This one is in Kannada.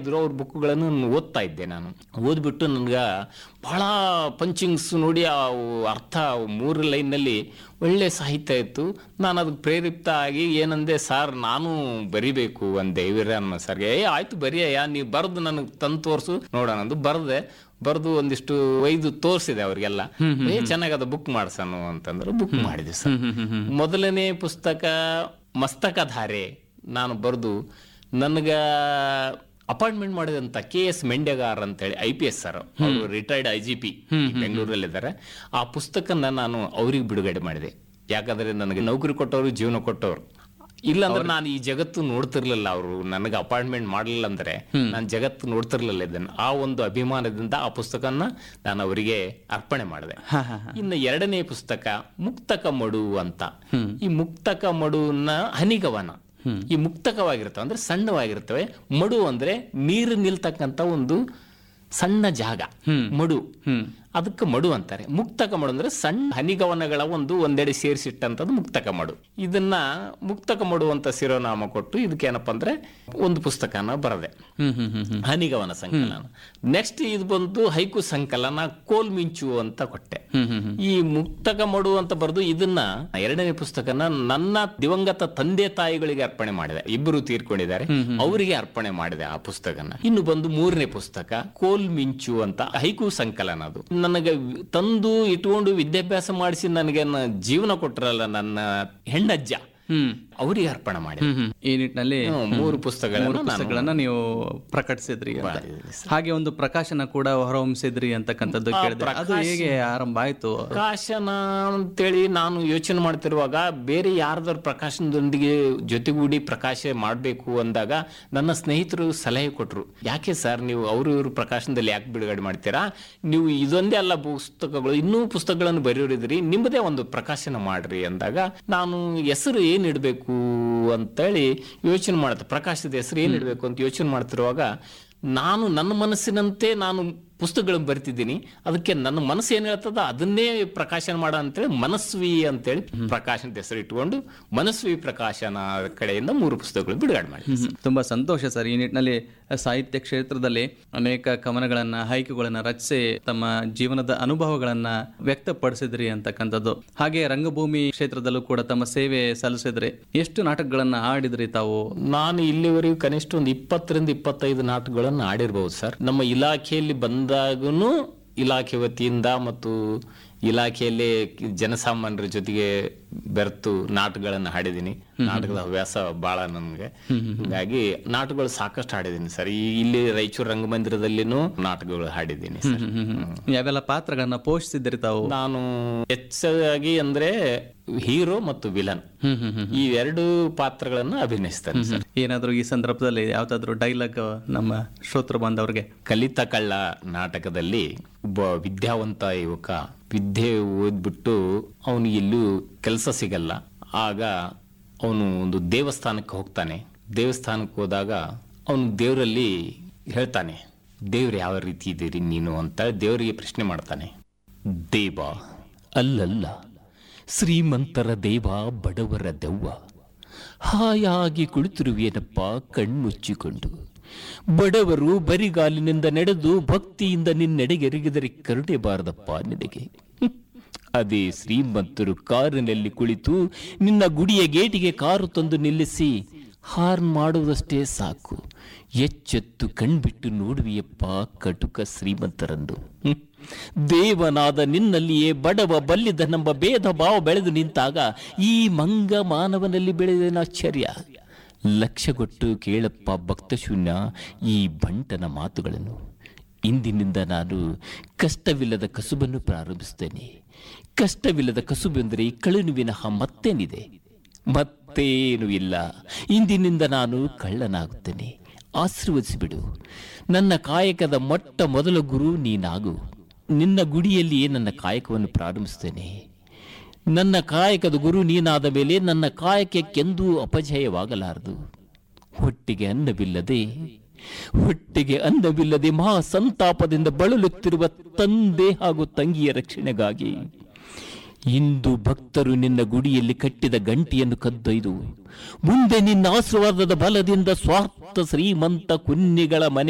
ಇದ್ರು ಅವ್ರ ಬುಕ್ಗಳನ್ನು ಓದ್ತಾ ಇದ್ದೆ ನಾನು ಓದ್ಬಿಟ್ಟು ನನ್ಗೆ ಬಹಳ ಪಂಚಿಂಗ್ಸ್ ನೋಡಿ ಆ ಅರ್ಥ ಮೂರು ಲೈನ್ನಲ್ಲಿ ಒಳ್ಳೆ ಸಾಹಿತ್ಯ ಇತ್ತು ನಾನು ಅದಕ್ಕೆ ಪ್ರೇರಿತ ಆಗಿ ಏನಂದೆ ಸರ್ ನಾನು ಬರಿಬೇಕು ಅಂದೆ ವೀರಣ್ಣ ಸರ್ಗೆ ಏ ಆಯ್ತು ಬರಿಯಯ್ಯ ನೀವು ಬರೆದು ನನಗೆ ತಂದು ತೋರಿಸು ನೋಡೋಣ ಅಂದು ಬರೆದೆ ಬರೆದು ಒಂದಿಷ್ಟು ಒಯ್ದು ತೋರಿಸಿದೆ ಅವ್ರಿಗೆಲ್ಲ ಏ ಚೆನ್ನಾಗದ ಬುಕ್ ಮಾಡ್ಸನು ಅಂತಂದ್ರು ಬುಕ್ ಮಾಡಿದೆ ಸರ್ ಮೊದಲನೇ ಪುಸ್ತಕ ಮಸ್ತಕಧಾರೆ ನಾನು ಬರೆದು ನನಗ ಅಪಾಯಿಂಟ್ಮೆಂಟ್ ಮಾಡಿದಂತ ಕೆ ಎಸ್ ಮೆಂಡೆಗಾರ್ ಅಂತೇಳಿ ಐ ಪಿ ಎಸ್ ಸರ್ ಅವರು ರಿಟೈರ್ಡ್ ಐ ಜಿ ಪಿ ಬೆಂಗಳೂರಲ್ಲಿದ್ದಾರೆ ಆ ಪುಸ್ತಕನ ನಾನು ಅವ್ರಿಗೆ ಬಿಡುಗಡೆ ಮಾಡಿದೆ ಯಾಕಂದ್ರೆ ನನಗೆ ನೌಕರಿ ಕೊಟ್ಟವರು ಜೀವನ ಕೊಟ್ಟವರು ಇಲ್ಲಾಂದ್ರೆ ನಾನು ಈ ಜಗತ್ತು ನೋಡ್ತಿರ್ಲಿಲ್ಲ ಅವರು ನನಗೆ ಅಪಾಯಿಂಟ್ಮೆಂಟ್ ಮಾಡಲಿಲ್ಲ ಅಂದ್ರೆ ನಾನು ಜಗತ್ತು ನೋಡ್ತಿರ್ಲಿಲ್ಲ ಇದನ್ನ ಆ ಒಂದು ಅಭಿಮಾನದಿಂದ ಆ ಪುಸ್ತಕನ ನಾನು ಅವರಿಗೆ ಅರ್ಪಣೆ ಮಾಡಿದೆ ಇನ್ನು ಎರಡನೇ ಪುಸ್ತಕ ಮುಕ್ತಕ ಮಡು ಅಂತ ಈ ಮುಕ್ತಕ ಮಡುವನ್ನ ಹನಿಗವನ ಈ ಮುಕ್ತಕವಾಗಿರ್ತವೆ ಅಂದ್ರೆ ಸಣ್ಣವಾಗಿರ್ತವೆ ಮಡು ಅಂದ್ರೆ ನೀರು ನಿಲ್ತಕ್ಕಂತ ಒಂದು ಸಣ್ಣ ಜಾಗ ಮಡು ಅದಕ್ಕೆ ಮಡು ಅಂತಾರೆ ಮುಕ್ತಕ ಮಡು ಅಂದ್ರೆ ಸಣ್ಣ ಹನಿಗವನಗಳ ಒಂದು ಒಂದೆಡೆ ಸೇರಿಸಿಟ್ಟಂತದ್ದು ಮುಕ್ತಕ ಮಡು ಇದನ್ನ ಮುಕ್ತಕ ಮಡು ಅಂತ ಶಿರೋನಾಮ ಕೊಟ್ಟು ಇದಕ್ಕೆ ಏನಪ್ಪಾ ಅಂದ್ರೆ ಒಂದು ಪುಸ್ತಕನ ಬರದೆ ಹನಿಗವನ ಸಂಕಲನ ನೆಕ್ಸ್ಟ್ ಇದು ಬಂದು ಹೈಕು ಸಂಕಲನ ಕೋಲ್ ಮಿಂಚು ಅಂತ ಕೊಟ್ಟೆ ಈ ಮುಕ್ತಕ ಮಡು ಅಂತ ಬರೆದು ಇದನ್ನ ಎರಡನೇ ಪುಸ್ತಕನ ನನ್ನ ದಿವಂಗತ ತಂದೆ ತಾಯಿಗಳಿಗೆ ಅರ್ಪಣೆ ಮಾಡಿದೆ ಇಬ್ಬರು ತೀರ್ಕೊಂಡಿದ್ದಾರೆ ಅವರಿಗೆ ಅರ್ಪಣೆ ಮಾಡಿದೆ ಆ ಪುಸ್ತಕನ ಇನ್ನು ಬಂದು ಮೂರನೇ ಪುಸ್ತಕ ಕೋಲ್ ಮಿಂಚು ಅಂತ ಹೈಕು ಸಂಕಲನ ಅದು ನನಗೆ ವಿ- ತಂದು ಇಟ್ಕೊಂಡು ವಿದ್ಯಾಭ್ಯಾಸ ಮಾಡಿಸಿ ನನಗೆ ನ- ಜೀವನ ಕೊಟ್ಟರಲ್ಲ ನನ್ನ ಹೆಣ್ಣಜ್ಜ ಅವರಿಗೆ ಅರ್ಪಣೆ ಮಾಡಿದೆ ಈ ನಿಟ್ಟಿನಲ್ಲಿ ಹ್ಮ್, ಮೂರು ಪುಸ್ತಕಗಳನ್ನು ಮೂರು ನಾನು ಪುಸ್ತಕಗಳನ್ನ ನೀವು ಪ್ರಕಟಿಸಿದ್ರಿ ಅಂತ. ಬರೆದಿದ್ದೀನಿ ಹಾಗೆ ಒಂದು ಪ್ರಕಾಶನ ಕೂಡ ಹೊರಹೊಮ್ಮಿಸಿದ್ರಿ ಅಂತಕ್ಕಂಥದ್ದು ಕೇಳಿದೆ ಅದು ಹೇಗೆ ಆರಂಭ ಆಯ್ತು ಪ್ರಕಾಶನ ಅಂತೇಳಿ ನಾನು ಯೋಚನೆ ಮಾಡ್ತಿರುವಾಗ ಬೇರೆ ಯಾರ್ದಾರು ಪ್ರಕಾಶನದೊಂದಿಗೆ ಜೊತೆಗೂಡಿ ಪ್ರಕಾಶ ಮಾಡಬೇಕು ಅಂದಾಗ ನನ್ನ ಸ್ನೇಹಿತರು ಸಲಹೆ ಕೊಟ್ಟರು ಯಾಕೆ ಸರ್ ನೀವು ಅವರು ಇವರು ಪ್ರಕಾಶನದಲ್ಲಿ ಯಾಕೆ ಬಿಡುಗಡೆ ಮಾಡ್ತೀರಾ ನೀವು ಇದೊಂದೇ ಅಲ್ಲ ಪುಸ್ತಕಗಳು ಇನ್ನೂ ಪುಸ್ತಕಗಳನ್ನು ಬರೆಯೋರಿದ್ರಿ ನಿಮ್ಮದೇ ಒಂದು ಪ್ರಕಾಶನ ಮಾಡ್ರಿ ಅಂದಾಗ ನಾನು ಹೆಸರು ಏನ್ ಇಡಬೇಕು ಅಂತೇಳಿ ಯೋಚನೆ ಮಾಡುತ್ತೆ ಪ್ರಕಾಶದ ಹೆಸರು ಏನ್ ಇಡಬೇಕು ಅಂತ ಯೋಚನೆ ಮಾಡ್ತಿರುವಾಗ ನಾನು ನನ್ನ ಮನಸ್ಸಿನಂತೆ ನಾನು ಪುಸ್ತಕಗಳನ್ನು ಬರಿತಿದ್ದೀನಿ ಅದಕ್ಕೆ ನನ್ನ ಮನಸ್ಸು ಏನ್ ಹೇಳ್ತದ ಅದನ್ನೇ ಪ್ರಕಾಶನ ಮಾಡ ಅಂತೇಳಿ ಮನಸ್ವಿ ಅಂತೇಳಿ ಪ್ರಕಾಶನದ ಹೆಸರು ಇಟ್ಕೊಂಡು ಮನಸ್ವಿ ಪ್ರಕಾಶನ ಕಡೆಯಿಂದ ಮೂರು ಪುಸ್ತಕಗಳು ಬಿಡುಗಡೆ ಮಾಡಿ ಹ್ಮ್. ತುಂಬಾ ಸಂತೋಷ ಸರ್ ಈ ನಿಟ್ಟಿನಲ್ಲಿ ಸಾಹಿತ್ಯ ಕ್ಷೇತ್ರದಲ್ಲಿ ಅನೇಕ ಕವನಗಳನ್ನ ಹೈಕುಗಳನ್ನ ರಚಿಸಿ ತಮ್ಮ ಜೀವನದ ಅನುಭವಗಳನ್ನ ವ್ಯಕ್ತಪಡಿಸಿದ್ರಿ ಅಂತಕ್ಕಂಥದ್ದು ಹಾಗೆ ರಂಗಭೂಮಿ ಕ್ಷೇತ್ರದಲ್ಲೂ ಕೂಡ ತಮ್ಮ ಸೇವೆ ಸಲ್ಲಿಸಿದ್ರಿ ಎಷ್ಟು ನಾಟಕಗಳನ್ನ ಆಡಿದ್ರಿ ತಾವು ನಾನು ಇಲ್ಲಿವರೆಗೂ ಕನಿಷ್ಠ ಒಂದು ಇಪ್ಪತ್ತರಿಂದ ಇಪ್ಪತ್ತೈದು ನಾಟಕಗಳನ್ನು ಆಡಿರ್ಬೋದು ಸರ್ ನಮ್ಮ ಇಲಾಖೆಯಲ್ಲಿ ಬಂದಾಗೂ ಇಲಾಖೆ ವತಿಯಿಂದ ಮತ್ತು ಇಲಾಖೆಯಲ್ಲಿ ಜನಸಾಮಾನ್ಯರ ಜೊತೆಗೆ ಬೆರೆತು ನಾಟಕಗಳನ್ನು ಹಾಡಿದ್ದೀನಿ ನಾಟಕದ ಹವ್ಯಾಸ ಬಹಳ ನನಗೆ ಹೀಗಾಗಿ ನಾಟಕಗಳು ಸಾಕಷ್ಟು ಹಾಡಿದ್ದೀನಿ ಸರ್ ಈ ಇಲ್ಲಿ ರಾಯಚೂರು ರಂಗಮಂದಿರದಲ್ಲಿನೂ ನಾಟಕಗಳು ಹಾಡಿದ್ದೀನಿ ಸರ್ ಯಾವೆಲ್ಲ ಪಾತ್ರಗಳನ್ನ ಪೋಷಿಸಿದ್ರಿ ತಾವು ನಾನು ಹೆಚ್ಚಾಗಿ ಅಂದ್ರೆ ಹೀರೋ ಮತ್ತು ವಿಲನ್ ಈ ಎರಡು ಪಾತ್ರಗಳನ್ನು ಅಭಿನಯಿಸ್ತೇನೆ ಸರ್ ಏನಾದ್ರೂ ಈ ಸಂದರ್ಭದಲ್ಲಿ ಯಾವ್ದಾದ್ರು ಡೈಲಾಗ್ ನಮ್ಮ ಶ್ರೋತೃ ಬಾಂಧವ್ರಿಗೆ ಕಲಿತ ಕಳ್ಳ ನಾಟಕದಲ್ಲಿ ಒಬ್ಬ ವಿದ್ಯಾವಂತ ಯುವಕ ವಿದ್ಯೆ ಓದ್ಬಿಟ್ಟು ಅವನಿಗೆ ಎಲ್ಲೂ ಕೆಲಸ ಸಿಗಲ್ಲ ಆಗ ಅವನು ಒಂದು ದೇವಸ್ಥಾನಕ್ಕೆ ಹೋಗ್ತಾನೆ ದೇವಸ್ಥಾನಕ್ಕೆ ಹೋದಾಗ ಅವನು ದೇವರಲ್ಲಿ ಹೇಳ್ತಾನೆ ದೇವ್ರು ಯಾವ ರೀತಿ ಇದ್ದೀರಿ ನೀನು ಅಂತ ದೇವರಿಗೆ ಪ್ರಶ್ನೆ ಮಾಡ್ತಾನೆ ದೇವ ಅಲ್ಲಲ್ಲ ಶ್ರೀಮಂತರ ದೇವ ಬಡವರ ದೆವ್ವ ಹಾಯಾಗಿ ಕುಳಿತಿರುವೇನಪ್ಪ ಕಣ್ಮುಚ್ಚಿಕೊಂಡು ಬಡವರು ಬರಿಗಾಲಿನಿಂದ ನಡೆದು ಭಕ್ತಿಯಿಂದ ನಿನ್ನೆಡೆಗೆರಗಿದರೆ ಕರುಣೆ ಬಾರದಪ್ಪ ನಿನಗೆ ಹ್ಮ್. ಅದೇ ಶ್ರೀಮಂತರು ಕಾರಿನಲ್ಲಿ ಕುಳಿತು ನಿನ್ನ ಗುಡಿಯ ಗೇಟಿಗೆ ಕಾರು ತಂದು ನಿಲ್ಲಿಸಿ ಹಾರ್ನ್ ಮಾಡುವುದಷ್ಟೇ ಸಾಕು ಎಚ್ಚೆತ್ತು ಕಣ್ಬಿಟ್ಟು ನೋಡುವಿಯಪ್ಪ ಕಟುಕ ಶ್ರೀಮಂತರನ್ನು ಹ್ಮ್. ದೇವನಾದ ನಿನ್ನಲ್ಲಿಯೇ ಬಡವ ಬಲ್ಲಿದನೆಂಬ ಭೇದ ಭಾವ ಬೆಳೆದು ನಿಂತಾಗ ಈ ಮಂಗ ಮಾನವನಲ್ಲಿ ಬೆಳೆದೇನಾಶ್ಚರ್ಯ ಲಕ್ಷಗೊಟ್ಟು ಕೇಳಪ್ಪ ಭಕ್ತಶೂನ್ಯ ಈ ಬಂಟನ ಮಾತುಗಳನ್ನು ಇಂದಿನಿಂದ ನಾನು ಕಷ್ಟವಿಲ್ಲದ ಕಸುಬನ್ನು ಪ್ರಾರಂಭಿಸ್ತೇನೆ ಕಷ್ಟವಿಲ್ಲದ ಕಸುಬೆಂದರೆ ಕಳುನು ವಿನಃ ಮತ್ತೇನಿದೆ ಮತ್ತೇನು ಇಲ್ಲ ಇಂದಿನಿಂದ ನಾನು ಕಳ್ಳನಾಗುತ್ತೇನೆ ಆಶೀರ್ವದಿಸಿಬಿಡು ನನ್ನ ಕಾಯಕದ ಮೊಟ್ಟ ಮೊದಲ ಗುರು ನೀನಾಗು ನಿನ್ನ ಗುಡಿಯಲ್ಲಿಯೇ ನನ್ನ ಕಾಯಕವನ್ನು ಪ್ರಾರಂಭಿಸ್ತೇನೆ ನನ್ನ ಕಾಯಕದ ಗುರು ನೀನಾದ ಮೇಲೆ ನನ್ನ ಕಾಯಕಕ್ಕೆಂದೂ ಅಪಜಯವಾಗಲಾರದು ಹೊಟ್ಟಿಗೆ ಅನ್ನವಿಲ್ಲದೆ ಹೊಟ್ಟಿಗೆ ಅನ್ನವಿಲ್ಲದೆ ಮಹಾ ಸಂತಾಪದಿಂದ ಬಳಲುತ್ತಿರುವ ತಂದೆ ಹಾಗೂ ತಂಗಿಯ ರಕ್ಷಣೆಗಾಗಿ ಇಂದು ಭಕ್ತರು ನಿನ್ನ ಗುಡಿಯಲ್ಲಿ ಕಟ್ಟಿದ ಗಂಟಿಯನ್ನು ಕದ್ದೊಯ್ದು ಮುಂದೆ ನಿನ್ನ ಆಶೀರ್ವಾದದ ಬಲದಿಂದ ಸ್ವಾರ್ಥ ಶ್ರೀಮಂತ ಕುನ್ನಿಗಳ ಮನೆ